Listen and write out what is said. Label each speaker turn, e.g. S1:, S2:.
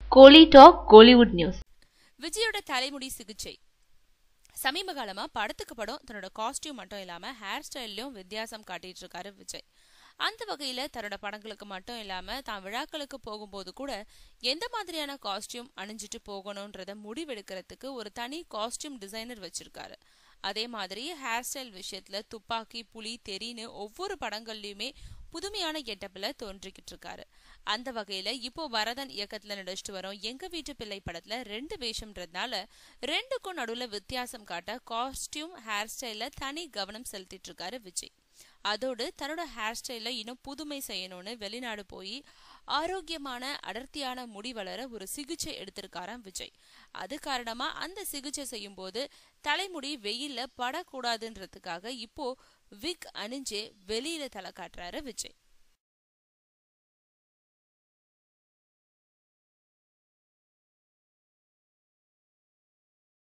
S1: கோலி talk Kollywood news
S2: விஜயோட தலைமுடி சிகிச்சை சமீப காலமா படத்துக்கு படம் தன்னோட காஸ்டியூம் மட்டும் இல்லாம ஹேர் ஸ்டைல்லயும் வித்தியாசம் காட்டிட்டு இருக்காரு விஜய் அந்த வகையில தன்னோட படங்களுக்கு மட்டும் இல்லாம தான் விழாக்களுக்கு போகும்போது கூட எந்த மாதிரியான காஸ்டியூம் அணிஞ்சிட்டு போகணும்ன்றத முடிவெடுக்கிறதுக்கு ஒரு தனி காஸ்டியூம் டிசைனர் வச்சிருக்காரு அதே மாதிரி ஹேர் ஸ்டைல் விஷயத்துல துப்பாக்கி புலி தெரின்னு ஒவ்வொரு படங்கள்லயுமே புதுமையான கெட்டப்ல தோன்றிக்கிட்டு இருக்காரு அந்த வகையில இப்போ வரதன் இயக்கத்துல நடிச்சிட்டு வரும் எங்க வீட்டு பிள்ளை படத்துல ரெண்டு வேஷம்ன்றதுனால ரெண்டுக்கும் நடுவுல வித்தியாசம் காட்ட காஸ்டியூம் ஹேர் ஸ்டைல்ல தனி கவனம் செலுத்திட்டு இருக்காரு விஜய் அதோடு தன்னோட ஹேர் ஸ்டைல்ல இன்னும் புதுமை செய்யணும்னு வெளிநாடு போய் ஆரோக்கியமான அடர்த்தியான முடி வளர ஒரு சிகிச்சை எடுத்திருக்காராம் விஜய் அது காரணமா அந்த சிகிச்சை செய்யும் போது தலைமுடி வெயில்ல படக்கூடாதுன்றதுக்காக இப்போ விக் அணிஞ்சே வெளியில தலை காட்டுறாரு விஜய்